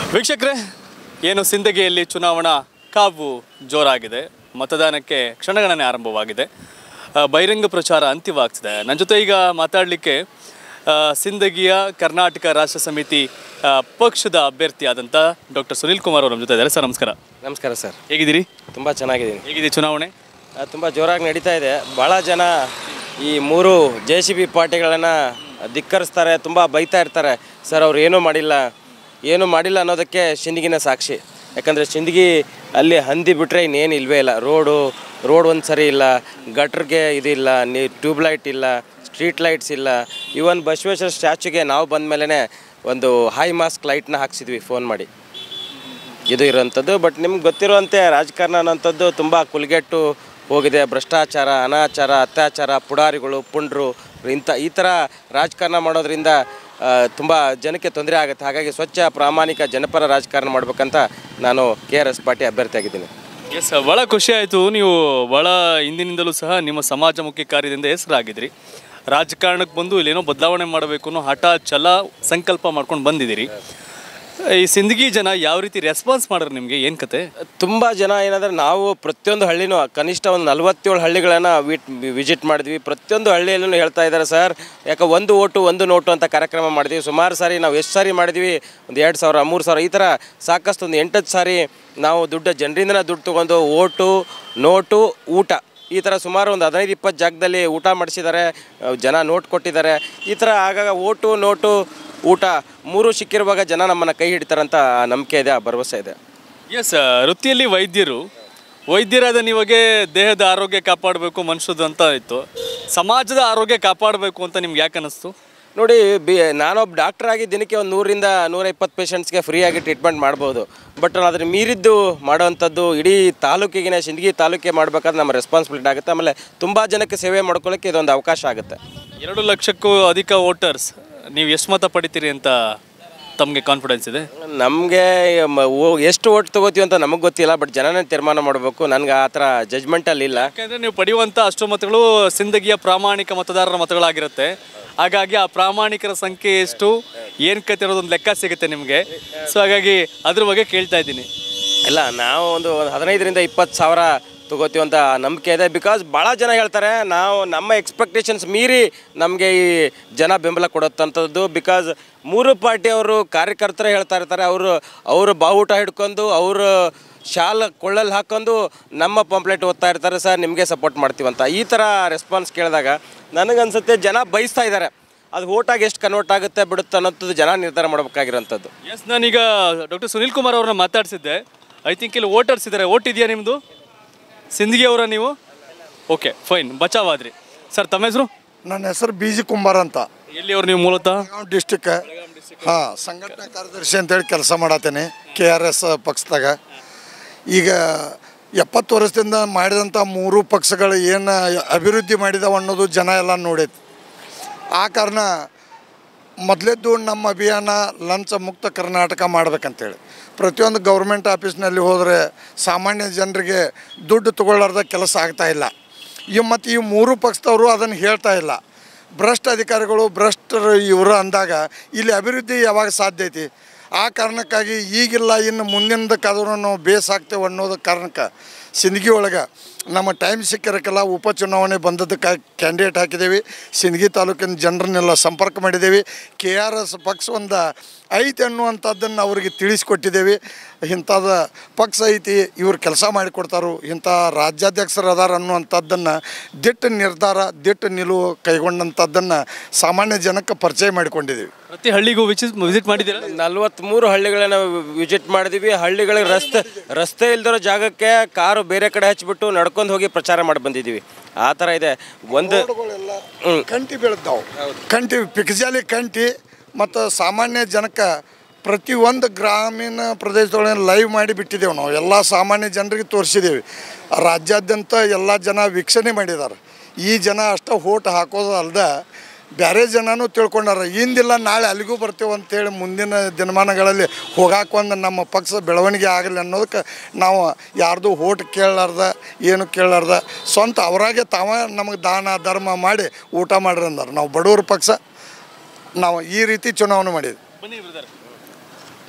ವೀಕ್ಷಕರೇ ಏನು ಸಿಂದಗಿಯಲ್ಲಿ ಚುನಾವಣಾ ಕಾವು ಜೋರಾಗಿದೆ ಮತದಾನಕ್ಕೆ ಕ್ಷಣಗಣನೆ ಆರಂಭವಾಗಿದೆ ಆ, ಬಹಿರಂಗ ಪ್ರಚಾರ ಅಂತ್ಯವಾಗ್ತಿದೆ ನನ್ನ ಜೊತೆ ಈಗ ಮಾತಾಡಲಿಕ್ಕೆ ಸಿಂದಗಿಯ ಕರ್ನಾಟಕ ರಾಷ್ಟ್ರ ಸಮಿತಿ ಆ, ಪಕ್ಷದ ಅಭ್ಯರ್ಥಿಯಾದಂಥ ಡಾಕ್ಟರ್ ಸುನಿಲ್ ಕುಮಾರ್ ಅವರು ನಮ್ಮ ಜೊತೆ ಇದ್ದಾರೆ ಸರ್ ನಮಸ್ಕಾರ ನಮಸ್ಕಾರ ಸರ್ ಹೇಗಿದ್ದೀರಿ ತುಂಬ ಚೆನ್ನಾಗಿದ್ದೀನಿ ಹೇಗಿದೆ ಚುನಾವಣೆ ತುಂಬ ಜೋರಾಗಿ ನಡೀತಾ ಇದೆ ಭಾಳ ಜನ ಈ ಮೂರು ಜೆ ಸಿ ಬಿ ಪಾರ್ಟಿಗಳನ್ನು ಧಿಕ್ಕರಿಸ್ತಾರೆ ತುಂಬ ಬೈತಾ ಇರ್ತಾರೆ ಸರ್ ಅವ್ರು ಏನೂ ಮಾಡಿಲ್ಲ ಏನೂ ಮಾಡಿಲ್ಲ ಅನ್ನೋದಕ್ಕೆ ಸಿಂದಗಿನ ಸಾಕ್ಷಿ ಯಾಕಂದರೆ ಸಿಂದಗಿ ಅಲ್ಲಿ ಹಂದಿ ಬಿಟ್ಟರೆ ಇನ್ನೇನು ಇಲ್ವೇ ಇಲ್ಲ ರೋಡು ರೋಡ್ ಒಂದು ಸರಿ ಇಲ್ಲ ಗಟ್ರಿಗೆ ಇದಿಲ್ಲ ನೀ ಟ್ಯೂಬ್ಲೈಟ್ ಇಲ್ಲ ಸ್ಟ್ರೀಟ್ ಲೈಟ್ಸ್ ಇಲ್ಲ ಇವನ್ ಬಸವೇಶ್ವರ ಸ್ಟ್ಯಾಚುಗೆ ನಾವು ಬಂದ ಮೇಲೇ ಒಂದು ಹೈ ಮಾಸ್ಕ್ ಲೈಟ್ನ ಹಾಕ್ಸಿದ್ವಿ ಫೋನ್ ಮಾಡಿ ಇದು ಇರೋವಂಥದ್ದು ಬಟ್ ನಿಮ್ಗೆ ಗೊತ್ತಿರುವಂತೆ ರಾಜಕಾರಣ ಅನ್ನೋಂಥದ್ದು ತುಂಬ ಕುಲ್ಗೆಟ್ಟು ಹೋಗಿದೆ ಭ್ರಷ್ಟಾಚಾರ ಅನಾಚಾರ ಅತ್ಯಾಚಾರ ಪುಡಾರಿಗಳು ಪುಂಡ್ರು ಇಂಥ ಈ ಥರ ರಾಜಕಾರಣ ಮಾಡೋದ್ರಿಂದ ತುಂಬ ಜನಕ್ಕೆ ತೊಂದರೆ ಆಗುತ್ತೆ ಹಾಗಾಗಿ ಸ್ವಚ್ಛ ಪ್ರಾಮಾಣಿಕ ಜನಪರ ರಾಜಕಾರಣ ಮಾಡ್ಬೇಕಂತ ನಾನು ಕೆ ಆರ್ ಎಸ್ ಪಾರ್ಟಿ ಅಭ್ಯರ್ಥಿಯಾಗಿದ್ದೀನಿ ಎಸ್ ಭಾಳ ಖುಷಿ ಆಯಿತು ನೀವು ಭಾಳ ಹಿಂದಿನಿಂದಲೂ ಸಹ ನಿಮ್ಮ ಸಮಾಜಮುಖಿ ಕಾರ್ಯದಿಂದ ಹೆಸರಾಗಿದ್ರಿ ರಾಜಕಾರಣಕ್ಕೆ ಬಂದು ಇಲ್ಲೇನೋ ಬದಲಾವಣೆ ಮಾಡಬೇಕು ಅನ್ನೋ ಹಠ ಛಲ ಸಂಕಲ್ಪ ಮಾಡ್ಕೊಂಡು ಬಂದಿದ್ದೀರಿ ಈ ಸಿಂದಗಿ ಜನ ಯಾವ ರೀತಿ ರೆಸ್ಪಾನ್ಸ್ ಮಾಡ್ರಿ ನಿಮಗೆ ಏನು ಕತೆ ತುಂಬ ಜನ ಏನಂದ್ರೆ ನಾವು ಪ್ರತಿಯೊಂದು ಹಳ್ಳಿನೂ ಕನಿಷ್ಠ ಒಂದು ನಲವತ್ತೇಳು ಹಳ್ಳಿಗಳನ್ನು ವಿಟ್ ವಿಸಿಟ್ ಮಾಡಿದ್ವಿ ಪ್ರತಿಯೊಂದು ಹಳ್ಳಿಯಲ್ಲೂ ಹೇಳ್ತಾ ಇದ್ದಾರೆ ಸರ್ ಯಾಕೆ ಒಂದು ಓಟು ಒಂದು ನೋಟು ಅಂತ ಕಾರ್ಯಕ್ರಮ ಮಾಡಿದ್ವಿ ಸುಮಾರು ಸಾರಿ ನಾವು ಎಷ್ಟು ಸಾರಿ ಮಾಡಿದ್ವಿ ಒಂದು ಎರಡು ಸಾವಿರ ಮೂರು ಸಾವಿರ ಈ ಥರ ಸಾಕಷ್ಟು ಒಂದು ಎಂಟತ್ತು ಸಾರಿ ನಾವು ದುಡ್ಡು ಜನರಿಂದನೇ ದುಡ್ಡು ತೊಗೊಂಡು ಓಟು ನೋಟು ಊಟ ಈ ಥರ ಸುಮಾರು ಒಂದು ಹದಿನೈದು ಇಪ್ಪತ್ತು ಜಾಗದಲ್ಲಿ ಊಟ ಮಾಡಿಸಿದ್ದಾರೆ ಅಹ್, ಜನ ನೋಟ್ ಕೊಟ್ಟಿದ್ದಾರೆ ಈ ಥರ ಆಗಾಗ ಓಟು ನೋಟು ಊಟ ಮೂರು ಸಿಕ್ಕಿರುವಾಗ ಜನ ನಮ್ಮನ್ನು ಕೈ ಹಿಡಿತಾರಂತ ನಂಬಿಕೆ ಇದೆ ಆ ಭರವಸೆ ಇದೆ ಎಸ್ ವೃತ್ತಿಯಲ್ಲಿ ವೈದ್ಯರು ವೈದ್ಯರಾದ ನೀವಾಗೆ ದೇಹದ ಆರೋಗ್ಯ ಕಾಪಾಡಬೇಕು ಮನುಷ್ಯದ ಅಂತ ಇತ್ತು ಸಮಾಜದ ಆರೋಗ್ಯ ಕಾಪಾಡಬೇಕು ಅಂತ ನಿಮ್ಗೆ ಯಾಕೆ ಅನ್ನಿಸ್ತು ನೋಡಿ ಬಿ ನಾನೊಬ್ಬ ಡಾಕ್ಟರ್ ಆಗಿ ದಿನಕ್ಕೆ ಒಂದು ನೂರಿಂದ ನೂರ ಇಪ್ಪತ್ತು ಪೇಷಂಟ್ಸ್ಗೆ ಫ್ರೀಯಾಗಿ ಟ್ರೀಟ್ಮೆಂಟ್ ಮಾಡ್ಬೋದು ಬಟ್ ಅದ್ರ ಮೀರಿದ್ದು ಮಾಡೋವಂಥದ್ದು ಇಡೀ ತಾಲೂಕಿಗೆ ಸಿಂದಗಿ ತಾಲೂಕಿಗೆ ಮಾಡಬೇಕಾದ್ರೆ ನಮ್ಮ ರೆಸ್ಪಾನ್ಸಿಬಿಲಿಟಿ ಆಗುತ್ತೆ ಆಮೇಲೆ ತುಂಬ ಜನಕ್ಕೆ ಸೇವೆ ಮಾಡ್ಕೊಳ್ಳೋಕ್ಕೆ ಇದೊಂದು ಅವಕಾಶ ಆಗುತ್ತೆ ಎರಡು ಲಕ್ಷಕ್ಕೂ ಅಧಿಕ ವೋಟರ್ಸ್ ನೀವು ಎಷ್ಟು ಮತ ಪಡಿತೀರಿ ಅಂತ ತಮಗೆ ಕಾನ್ಫಿಡೆನ್ಸ್ ಇದೆ ನಮಗೆ ಎಷ್ಟು ಓಟ್ ತೊಗೋತೀವಿ ಅಂತ ನಮಗೆ ಗೊತ್ತಿಲ್ಲ ಬಟ್ ಜನನೇ ತೀರ್ಮಾನ ಮಾಡಬೇಕು ನನಗೆ ಆ ಥರ ಜಜ್ಮೆಂಟಲ್ಲಿ ಇಲ್ಲ ಯಾಕಂದ್ರೆ ನೀವು ಪಡೆಯುವಂಥ ಅಷ್ಟು ಮತಗಳು ಸಿಂದಗಿಯ ಪ್ರಾಮಾಣಿಕ ಮತದಾರರ ಮತಗಳಾಗಿರುತ್ತೆ ಹಾಗಾಗಿ ಆ ಪ್ರಾಮಾಣಿಕರ ಸಂಖ್ಯೆ ಎಷ್ಟು ಏನು ಕತೆ ಅನ್ನೋದೊಂದು ಲೆಕ್ಕ ಸಿಗುತ್ತೆ ನಿಮಗೆ ಸೊ ಹಾಗಾಗಿ ಅದ್ರ ಬಗ್ಗೆ ಕೇಳ್ತಾ ಇದ್ದೀನಿ ಇಲ್ಲ ನಾವು ಒಂದು ಒಂದು ಹದಿನೈದರಿಂದ ಇಪ್ಪತ್ತು ಸಾವಿರ ತಗೋತೀವಿ ಅಂತ ನಂಬಿಕೆ ಇದೆ ಬಿಕಾಸ್ ಭಾಳ ಜನ ಹೇಳ್ತಾರೆ ನಾವು ನಮ್ಮ ಎಕ್ಸ್ಪೆಕ್ಟೇಷನ್ಸ್ ಮೀರಿ ನಮಗೆ ಈ ಜನ ಬೆಂಬಲ ಕೊಡುತ್ತಂಥದ್ದು ಬಿಕಾಸ್ ಮೂರು ಪಾರ್ಟಿಯವರು ಕಾರ್ಯಕರ್ತರೇ ಹೇಳ್ತಾ ಇರ್ತಾರೆ ಅವರು ಅವರು ಬಾವುಟ ಹಿಡ್ಕೊಂಡು ಅವರು ಶಾಲ್ ಕೊಳ್ಳಲ್ಲಿ ಹಾಕೊಂಡು ನಮ್ಮ ಪಂಪ್ಲೆಟ್ ಓದ್ತಾ ಇರ್ತಾರೆ ಸರ್ ನಿಮಗೆ ಸಪೋರ್ಟ್ ಮಾಡ್ತೀವಂತ ಈ ಥರ ರೆಸ್ಪಾನ್ಸ್ ಕೇಳಿದಾಗ ನನಗನ್ಸುತ್ತೆ ಜನ ಬಯಸ್ತಾ ಇದ್ದಾರೆ ಅದು ಓಟಾಗಿ ಎಷ್ಟು ಕನ್ವರ್ಟ್ ಆಗುತ್ತೆ ಬಿಡುತ್ತೆ ಅನ್ನೋಂಥದ್ದು ಜನ ನಿರ್ಧಾರ ಮಾಡಬೇಕಾಗಿರೋಂಥದ್ದು ಎಸ್ ನಾನೀಗ ಡಾಕ್ಟರ್ ಸುನಿಲ್ ಕುಮಾರ್ ಅವ್ರನ್ನ ಮಾತಾಡ್ಸಿದ್ದೆ ಐ ಥಿಂಕ್ ಇಲ್ಲಿ ವೋಟರ್ಸ್ ಇದ್ದಾರೆ ಓಟ್ ಇದೆಯಾ ನಿಮ್ಮದು ಸಿಂದಗಿ ಅವರ ನೀವು ಓಕೆ ಫೈನ್ ಬಚಾವಾದ್ರಿ ಸರ್ ತಮ್ಮ ಹೆಸರು ನನ್ನ ಹೆಸರು ಬಿ ಜಿ ಕುಂಬಾರ್ ಅಂತ ಎಲ್ಲಿ ಅವ್ರು ನೀವು ಮೂಲತಃ ಬೆಳಗಾವಿ ಡಿಸ್ಟಿಕ್ ಹಾಂ ಸಂಘಟನಾ ಕಾರ್ಯದರ್ಶಿ ಅಂತೇಳಿ ಕೆಲಸ ಮಾಡತ್ತೇನೆ ಕೆ ಆರ್ ಎಸ್ ಪಕ್ಷದಾಗ ಈಗ ಎಪ್ಪತ್ತು ವರ್ಷದಿಂದ ಮಾಡಿದಂಥ ಮೂರು ಪಕ್ಷಗಳು ಏನು ಅಭಿವೃದ್ಧಿ ಮಾಡಿದಾವ ಅನ್ನೋದು ಜನ ಎಲ್ಲ ನೋಡೈತಿ ಆ ಕಾರಣ ಮೊದಲೇದ್ದು ನಮ್ಮ ಅಭಿಯಾನ ಲಂಚ ಮುಕ್ತ ಕರ್ನಾಟಕ ಮಾಡ್ಬೇಕಂತೇಳಿ ಪ್ರತಿಯೊಂದು ಗೌರ್ಮೆಂಟ್ ಆಫೀಸ್ನಲ್ಲಿ ಹೋದರೆ ಸಾಮಾನ್ಯ ಜನರಿಗೆ ದುಡ್ಡು ತಗೊಳ್ಳಾರ್ದ ಕೆಲಸ ಆಗ್ತಾ ಇಲ್ಲ ಈ ಮತ್ತು ಈ ಮೂರು ಪಕ್ಷದವರು ಅದನ್ನು ಹೇಳ್ತಾ ಇಲ್ಲ ಭ್ರಷ್ಟ ಅಧಿಕಾರಿಗಳು ಭ್ರಷ್ಟರು ಇವರು ಅಂದಾಗ ಇಲ್ಲಿ ಅಭಿವೃದ್ಧಿ ಯಾವಾಗ ಸಾಧ್ಯ ಐತಿ ಆ ಕಾರಣಕ್ಕಾಗಿ ಈಗಿಲ್ಲ ಇನ್ನು ಮುಂದಿನದಕ್ಕಾದ್ರೂ ನಾವು ಬೇಸಾಗ್ತೇವೆ ಅನ್ನೋದು ಕಾರಣಕ್ಕೆ ಸಿಂದಗಿ ಒಳಗೆ ನಮ್ಮ ಟೈಮ್ ಸಿಕ್ಕಿರಕ್ಕೆಲ್ಲ ಉಪಚುನಾವಣೆ ಬಂದದ್ದಕ್ಕೆ ಕ್ಯಾಂಡಿಡೇಟ್ ಹಾಕಿದ್ದೇವೆ ಸಿಂದಗಿ ತಾಲೂಕಿನ ಜನರನ್ನೆಲ್ಲ ಸಂಪರ್ಕ ಮಾಡಿದ್ದೇವೆ ಕೆ ಆರ್ ಎಸ್ ಪಕ್ಷ ಒಂದು ಐತಿ ಅನ್ನುವಂಥದ್ದನ್ನು ಅವ್ರಿಗೆ ತಿಳಿಸ್ಕೊಟ್ಟಿದ್ದೇವೆ ಇಂಥದ್ದು ಪಕ್ಷ ಐತಿ ಇವ್ರು ಕೆಲಸ ಮಾಡಿಕೊಡ್ತಾರೋ ಇಂಥ ರಾಜ್ಯಾಧ್ಯಕ್ಷರು ಅದಾರ ಅನ್ನುವಂಥದ್ದನ್ನು ದಿಟ್ಟ ನಿರ್ಧಾರ ದಿಟ್ಟ ನಿಲುವು ಕೈಗೊಂಡಂಥದ್ದನ್ನು ಸಾಮಾನ್ಯ ಜನಕ್ಕೆ ಪರಿಚಯ ಮಾಡಿಕೊಂಡಿದ್ದೀವಿ ಪ್ರತಿ ಹಳ್ಳಿಗೂ ವಿಸಿಟ್ ವಿಸಿಟ್ ಮಾಡಿದ್ದೀರಾ ನಲ್ವತ್ಮೂರು ಹಳ್ಳಿಗಳನ್ನ ವಿಸಿಟ್ ಮಾಡಿದ್ವಿ ಹಳ್ಳಿಗಳಿಗೆ ರಸ್ತೆ ರಸ್ತೆ ಇಲ್ದಿರೋ ಜಾಗಕ್ಕೆ ಕಾರು ಬೇರೆ ಕಡೆ ಹಚ್ಬಿಟ್ಟು ನಡ್ಕೊಂಡು ಹೋಗಿ ಪ್ರಚಾರ ಮಾಡಿ ಬಂದಿದ್ದೀವಿ ಆ ಥರ ಇದೆ ಒಂದು ರೋಡ್ಗಳೆಲ್ಲ ಕಂಟಿ ಬೀಳ್ತಾವೆ ಕಂಟಿ ಪಿಕ್ಜಾಲಿ ಕಂಟಿ ಮತ್ತು ಸಾಮಾನ್ಯ ಜನಕ್ಕೆ ಪ್ರತಿಯೊಂದು ಗ್ರಾಮೀಣ ಪ್ರದೇಶದೊಳಗೆ ಲೈವ್ ಮಾಡಿ ಬಿಟ್ಟಿದ್ದೇವೆ ನಾವು ಎಲ್ಲ ಸಾಮಾನ್ಯ ಜನರಿಗೆ ತೋರಿಸಿದ್ದೇವೆ ರಾಜ್ಯಾದ್ಯಂತ ಎಲ್ಲ ಜನ ವೀಕ್ಷಣೆ ಮಾಡಿದ್ದಾರೆ ಈ ಜನ ಅಷ್ಟೇ ಓಟ್ ಹಾಕೋದು ಅಲ್ದ ಬೇರೆ ಜನನೂ ತಿಳ್ಕೊಂಡಾರ ಇಂದಿಲ್ಲ ನಾಳೆ ಅಲ್ಲಿಗೂ ಬರ್ತೇವೆ ಅಂತೇಳಿ ಮುಂದಿನ ದಿನಮಾನಗಳಲ್ಲಿ ಹೋಗಾಕ ಒಂದು ನಮ್ಮ ಪಕ್ಷ ಬೆಳವಣಿಗೆ ಆಗಲಿ ಅನ್ನೋದಕ್ಕೆ ನಾವು ಯಾರ್ದು ಓಟ್ ಕೇಳಲಾರ್ದ ಏನು ಕೇಳಲಾರ್ದ ಸ್ವಂತ ಅವರಾಗೆ ತಾವ ನಮಗೆ ದಾನ ಧರ್ಮ ಮಾಡಿ ಊಟ ಮಾಡ್ರಿ ಅಂದಾರ ನಾವು ಬಡವ್ರ ಪಕ್ಷ ನಾವು ಈ ರೀತಿ ಚುನಾವಣೆ ಮಾಡಿದ್ವಿ ಬನ್ನಿ ಬ್ರದರ್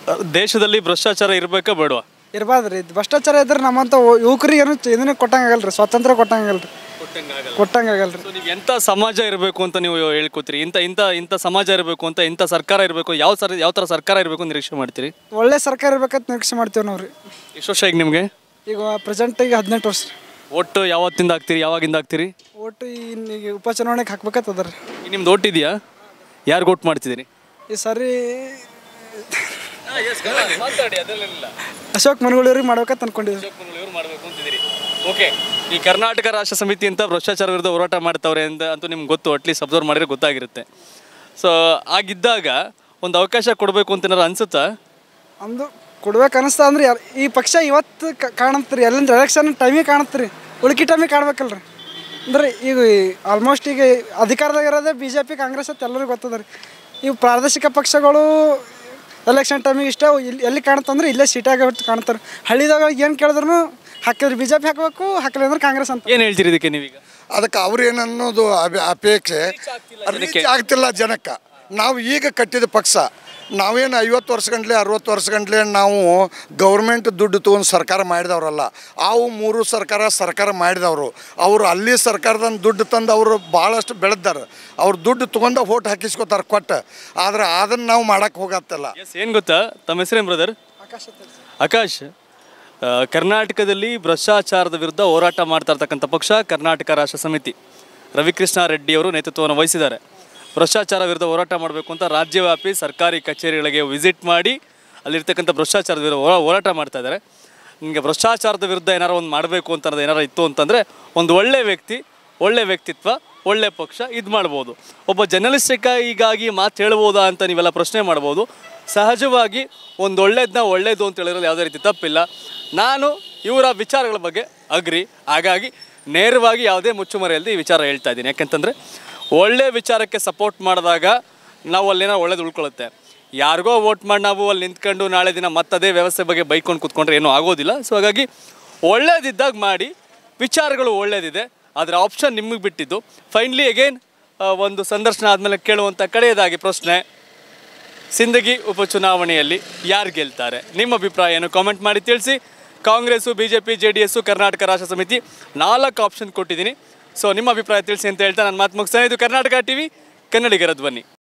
ದೇಶದಲ್ಲಿ ಭ್ರಷ್ಟಾಚಾರ ಇರಬೇಕಾ ಬೇಡವಾ ಇರ್ಬಾರ್ದು ರೀ ಭ್ರಷ್ಟಾಚಾರ ಇದ್ರೆ ನಮ್ಮಂಥ ಯುವಕರಿಗೆ ಏನು ಇದನ್ನ ಕೊಟ್ಟಂಗಾಗಲ್ಲ ರೀ ಸ್ವಾತಂತ್ರ್ಯ ಕೊಟ್ಟಂಗಾಗಲ್ಲ ರೀ ಕೊಟ್ಟಂಗಾಗಲ್ಲ ರೀ ಸೊ ನೀವು ಎಂಥ ಸಮಾಜ ಇರಬೇಕು ಅಂತ ನೀವು ಹೇಳ್ಕೊತೀರಿ ಇಂಥ ಇಂಥ ಇಂಥ ಸಮಾಜ ಇರಬೇಕು ಅಂತ ಇಂಥ ಸರ್ಕಾರ ಇರಬೇಕು ಯಾವ ಸರ್ ಯಾವ ಥರ ಸರ್ಕಾರ ಇರಬೇಕು ಅಂತ ನಿರೀಕ್ಷೆ ಮಾಡ್ತೀರಿ ಒಳ್ಳೆ ಸರ್ಕಾರ ಇರ್ಬೇಕಂತ ನಿರೀಕ್ಷೆ ಮಾಡ್ತೀವಿ ನಾವು ರೀ ಎಷ್ಟು ವರ್ಷ ಈಗ ನಿಮಗೆ ಈಗ ಪ್ರೆಸೆಂಟಿಗೆ ಹದಿನೆಂಟು ವರ್ಷ ರೀ ಒಟ್ಟು ಯಾವತ್ತಿಂದ ಆಗ್ತೀರಿ ಯಾವಾಗಿಂದ ಆಗ್ತೀರಿ ಒಟ್ಟು ಈಗ ಉಪಚುನಾವಣೆಗೆ ಹಾಕ್ಬೇಕತ್ತದ ರೀ ಈಗ ನಿಮ್ದು ಓಟ್ ಇದೆಯಾ ಯಾರು ಓಟ್ ಮಾಡ್ತಿದ್ದೀರಿ ಈ ಸರಿ ಅಶೋಕ್ ಮನಗುಳಿಯವ್ರಿಗೆ ಮಾಡ್ಬೇಕಂತ ಅನ್ಕೊಂಡಿದ್ವಿ ಓಕೆ ಈ ಕರ್ನಾಟಕ ರಾಷ್ಟ್ರ ಸಮಿತಿ ಅಂತ ಭ್ರಷ್ಟಾಚಾರ ವಿರುದ್ಧ ಹೋರಾಟ ಮಾಡ್ತಾವ್ರೆ ಅಂತ ಅಂತೂ ನಿಮ್ಗೆ ಗೊತ್ತು ಅಟ್ಲೀಸ್ಟ್ ಅಬ್ಸರ್ವ್ ಮಾಡಿದ್ರೆ ಗೊತ್ತಾಗಿರುತ್ತೆ ಸೊ ಆಗಿದ್ದಾಗ ಒಂದು ಅವಕಾಶ ಕೊಡಬೇಕು ಅಂತ ಏನಾರು ಅನ್ಸುತ್ತಾ ಅಂದು ಕೊಡ್ಬೇಕು ಅನಿಸ್ತಾ ಅಂದ್ರೆ ಯಾರ್- ಈ ಪಕ್ಷ ಇವತ್ತು ಕಾಣತ್ತೆ ರೀ ಎಲ್ಲಿಂದ ಎಲೆಕ್ಷನ್ ಟೈಮಿಗೆ ಕಾಣತ್ತೆ ರೀ ಉಳ್ಕಿ ಟೈಮಿಗೆ ಕಾಣ್ಬೇಕಲ್ಲ ರೀ ಅಂದ್ರೆ ಈಗ ಆಲ್ಮೋಸ್ಟ್ ಈಗ ಅಧಿಕಾರದಾಗ ಇರೋದೇ ಬಿ ಜೆ ಪಿ ಕಾಂಗ್ರೆಸ್ ಅಂತ ಎಲ್ಲರಿಗೂ ಗೊತ್ತದ ರೀ ಇವು ಪ್ರಾದೇಶಿಕ ಪಕ್ಷಗಳು ಎಲೆಕ್ಷನ್ ಟೈಮಿಗೆ ಇಷ್ಟ ಇಲ್ಲಿ ಎಲ್ಲಿ ಕಾಣುತ್ತಂದ್ರೆ ಇಲ್ಲೇ ಸೀಟಾಗ ಕಾಣ್ತಾರೆ ಹಳ್ಳಿದಾಗ ಏನು ಕೇಳಿದ್ರು ಹಾಕಿದ್ರೆ ಬಿ ಜೆ ಪಿ ಹಾಕಬೇಕು ಹಾಕಲಿ ಅಂದ್ರೆ ಕಾಂಗ್ರೆಸ್ ಅಂತ ಏನು ಹೇಳ್ತೀರಿ ಇದಕ್ಕೆ ನೀವೀಗ ಅದಕ್ಕೆ ಅವ್ರು ಏನನ್ನೋದು ಅಭಿ- ಅಪೇಕ್ಷೆ ರೀಚ್ ಆಗ್ತಿಲ್ಲ ಜನಕ್ಕೆ ನಾವು ಈಗ ಕಟ್ಟಿದ ಪಕ್ಷ ನಾವೇನು ಐವತ್ತು ವರ್ಷ ಗಂಟ್ಲೆ ಅರವತ್ತು ವರ್ಷ ಗಂಟ್ಲೆ ನಾವು ಗೌರ್ಮೆಂಟ್ ದುಡ್ಡು ತೊಗೊಂಡು ಸರ್ಕಾರ ಮಾಡಿದವರಲ್ಲ ಅವು ಮೂರು ಸರ್ಕಾರ ಸರ್ಕಾರ ಮಾಡಿದವರು ಅವರು ಅಲ್ಲಿ ಸರ್ಕಾರದ ದುಡ್ಡು ತಂದು ಅವರು ಭಾಳಷ್ಟು ಬೆಳೆದಾರೆ ಅವ್ರು ದುಡ್ಡು ತೊಗೊಂಡು ಓಟ್ ಹಾಕಿಸ್ಕೊತಾರೆ ಕೊಟ್ಟು ಆದ್ರೆ ಅದನ್ನು ನಾವು ಮಾಡಕ್ಕೆ ಹೋಗತ್ತಿಲ್ಲ ಎಸ್ ಏನು ಗೊತ್ತಾ ತಮ್ಮ ಹೆಸರೇನು ಬ್ರದರ್ ಆಕಾಶ್ ಆ, ಕರ್ನಾಟಕದಲ್ಲಿ ಭ್ರಷ್ಟಾಚಾರದ ವಿರುದ್ಧ ಹೋರಾಟ ಮಾಡ್ತಾ ಇರ್ತಕ್ಕಂಥ ಪಕ್ಷ ಕರ್ನಾಟಕ ರಾಷ್ಟ್ರ ಸಮಿತಿ ರವಿಕೃಷ್ಣ ರೆಡ್ಡಿ ಅವರು ನೇತೃತ್ವವನ್ನು ವಹಿಸಿದ್ದಾರೆ ಭ್ರಷ್ಟಾಚಾರ ವಿರುದ್ಧ ಹೋರಾಟ ಮಾಡಬೇಕು ಅಂತ ರಾಜ್ಯವ್ಯಾಪಿ ಸರ್ಕಾರಿ ಕಚೇರಿಗಳಿಗೆ ವಿಸಿಟ್ ಮಾಡಿ ಅಲ್ಲಿರ್ತಕ್ಕಂಥ ಭ್ರಷ್ಟಾಚಾರದ ವಿರುದ್ಧ ಹೋರಾ- ಹೋರಾಟ ಮಾಡ್ತಾ ಇದ್ದಾರೆ ನಿಮಗೆ ಭ್ರಷ್ಟಾಚಾರದ ವಿರುದ್ಧ ಏನಾರು ಒಂದು ಮಾಡಬೇಕು ಅಂತ ಅನ್ನೋದು ಏನಾರು ಇತ್ತು ಅಂತಂದರೆ ಒಂದು ಒಳ್ಳೆ ವ್ಯಕ್ತಿ ಒಳ್ಳೆ ವ್ಯಕ್ತಿತ್ವ ಒಳ್ಳೆ ಪಕ್ಷ ಇದು ಮಾಡ್ಬೋದು ಒಬ್ಬ ಜರ್ನಲಿಸ್ಟಿಕ ಹೀಗಾಗಿ ಮಾತು ಹೇಳ್ಬೋದಾ ಅಂತ ನೀವೆಲ್ಲ ಪ್ರಶ್ನೆ ಮಾಡ್ಬೋದು ಸಹಜವಾಗಿ ಒಂದು ಒಳ್ಳೇದನ್ನ ಒಳ್ಳೇದು ಅಂತ ಹೇಳಿದ್ರೆ ಯಾವುದೇ ರೀತಿ ತಪ್ಪಿಲ್ಲ ನಾನು ಇವರ ವಿಚಾರಗಳ ಬಗ್ಗೆ ಅಗ್ರಿ ಹಾಗಾಗಿ ನೇರವಾಗಿ ಯಾವುದೇ ಮುಚ್ಚುಮರೆಯಲ್ಲದೆ ಈ ವಿಚಾರ ಹೇಳ್ತಾ ಇದ್ದೀನಿ ಯಾಕೆಂತಂದರೆ ಒಳ್ಳೆ ವಿಚಾರಕ್ಕೆ ಸಪೋರ್ಟ್ ಮಾಡಿದಾಗ ನಾವು ಅಲ್ಲೇನೋ ಒಳ್ಳೇದು ಉಳ್ಕೊಳ್ಳುತ್ತೆ ಯಾರಿಗೋ ವೋಟ್ ಮಾಡಿ ನಾವು ಅಲ್ಲಿ ನಿಂತ್ಕೊಂಡು ನಾಳೆ ದಿನ ಮತ್ತದೇ ವ್ಯವಸ್ಥೆ ಬಗ್ಗೆ ಬೈಕೊಂಡು ಕೂತ್ಕೊಂಡ್ರೆ ಏನೂ ಆಗೋದಿಲ್ಲ ಸೊ ಹಾಗಾಗಿ ಒಳ್ಳೇದಿದ್ದಾಗ ಮಾಡಿ ವಿಚಾರಗಳು ಒಳ್ಳೇದಿದೆ ಅದರ ಆಪ್ಷನ್ ನಿಮಗೆ ಬಿಟ್ಟಿದ್ದು ಫೈನಲಿ ಅಗೇನ್ ಒಂದು ಸಂದರ್ಶನ ಆದಮೇಲೆ ಕೇಳುವಂಥ ಕಡೆಯದಾಗಿ ಪ್ರಶ್ನೆ ಸಿಂದಗಿ ಉಪಚುನಾವಣೆಯಲ್ಲಿ ಯಾರು ಗೆಲ್ತಾರೆ ನಿಮ್ಮ ಅಭಿಪ್ರಾಯ ಏನು ಕಾಮೆಂಟ್ ಮಾಡಿ ತಿಳಿಸಿ Congress B J P J D S Karnataka Rashtra Samithi ನಾಲ್ಕು ಆಪ್ಷನ್ ಕೊಟ್ಟಿದ್ದೀನಿ ಸೊ ನಿಮ್ಮ ಅಭಿಪ್ರಾಯ ತಿಳಿಸಿ ಅಂತ ಹೇಳ್ತಾ ನಾನು ಮಾತು ಮುಗಿಸ್ತಾನೆ ಇದು ಕರ್ನಾಟಕ ಟಿವಿ ಕನ್ನಡಿಗರ ಧ್ವನಿ